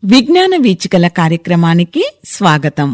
విజ్ఞాన వీచికల కార్యక్రమానికి స్వాగతం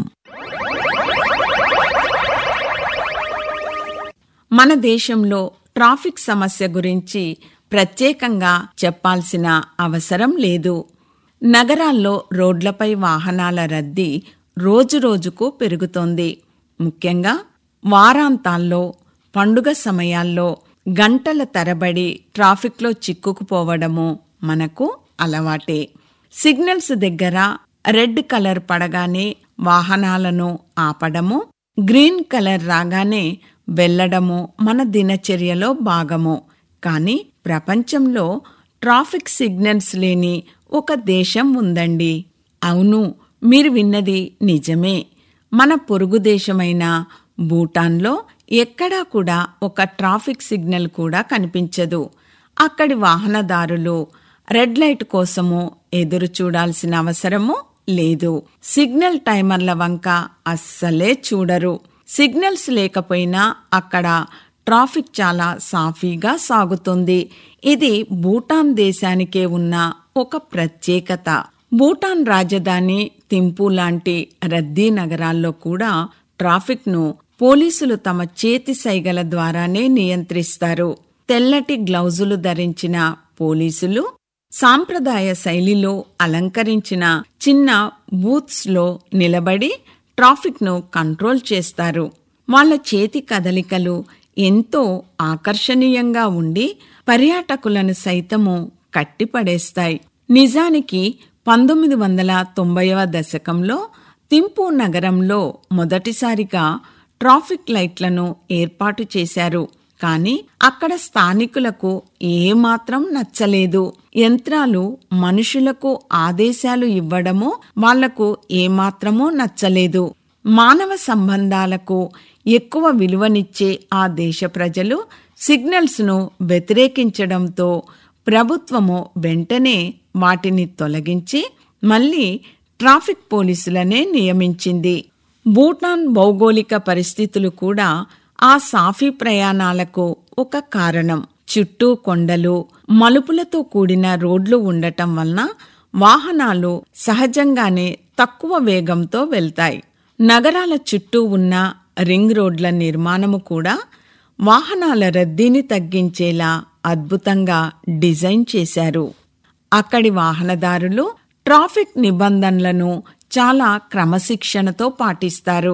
మన దేశంలో ట్రాఫిక్ సమస్య గురించి ప్రత్యేకంగా చెప్పాల్సిన అవసరం లేదు నగరాల్లో రోడ్లపై వాహనాల రద్దీ రోజురోజుకు పెరుగుతోంది ముఖ్యంగా వారాంతాల్లో పండుగ సమయాల్లో గంటల తరబడి ట్రాఫిక్లో చిక్కుకుపోవడము మనకు అలవాటే సిగ్నల్స్ దగ్గర రెడ్ కలర్ పడగానే వాహనాలను ఆపడము గ్రీన్ కలర్ రాగానే వెళ్లడము మన దినచర్యలో భాగము కానీ ప్రపంచంలో ట్రాఫిక్ సిగ్నల్స్ లేని ఒక దేశం ఉందండి అవును మీరు విన్నది నిజమే మన పొరుగు దేశమైన భూటాన్లో ఎక్కడా కూడా ఒక ట్రాఫిక్ సిగ్నల్ కూడా కనిపించదు అక్కడి వాహనదారులు రెడ్ లైట్ కోసము ఎదురు చూడాల్సిన అవసరము లేదు సిగ్నల్ టైమర్ల వంక అస్సలే చూడరు సిగ్నల్స్ లేకపోయినా అక్కడ ట్రాఫిక్ చాలా సాఫీగా సాగుతుంది ఇది భూటాన్ దేశానికే ఉన్న ఒక ప్రత్యేకత భూటాన్ రాజధాని థింపూ లాంటి రద్దీ నగరాల్లో కూడా ట్రాఫిక్ను పోలీసులు తమ చేతి సైగల ద్వారానే నియంత్రిస్తారు తెల్లటి గ్లౌజులు ధరించిన పోలీసులు సాంప్రదాయ శైలిలో అలంకరించిన చిన్న బూత్స్లో నిలబడి ట్రాఫిక్ను కంట్రోల్ చేస్తారు వాళ్ళ చేతి కదలికలు ఎంతో ఆకర్షణీయంగా ఉండి పర్యాటకులను సైతము కట్టిపడేస్తాయి నిజానికి పంతొమ్మిది వందల తొంభైవ దశకంలో తింపూ నగరంలో మొదటిసారిగా ట్రాఫిక్ లైట్లను ఏర్పాటు చేశారు కానీ అక్కడ స్థానికులకు ఏమాత్రం నచ్చలేదు యంత్రాలు మనుషులకు ఆదేశాలు ఇవ్వడమో వాళ్లకు ఏమాత్రమూ నచ్చలేదు మానవ సంబంధాలకు ఎక్కువ విలువనిచ్చే ఆ దేశ ప్రజలు సిగ్నల్స్ ను వ్యతిరేకించడంతో ప్రభుత్వము వెంటనే వాటిని తొలగించి మళ్లీ ట్రాఫిక్ పోలీసులనే నియమించింది భూటాన్ భౌగోళిక పరిస్థితులు కూడా ఆ సాఫీ ప్రయాణాలకు ఒక కారణం చుట్టూ కొండలు మలుపులతో కూడిన రోడ్లు ఉండటం వలన వాహనాలు సహజంగానే తక్కువ వేగంతో వెళ్తాయి నగరాల చుట్టూ ఉన్న రింగ్ రోడ్ల నిర్మాణము కూడా వాహనాల రద్దీని తగ్గించేలా అద్భుతంగా డిజైన్ చేశారు అక్కడి వాహనదారులు ట్రాఫిక్ నిబంధనలను చాలా క్రమశిక్షణతో పాటిస్తారు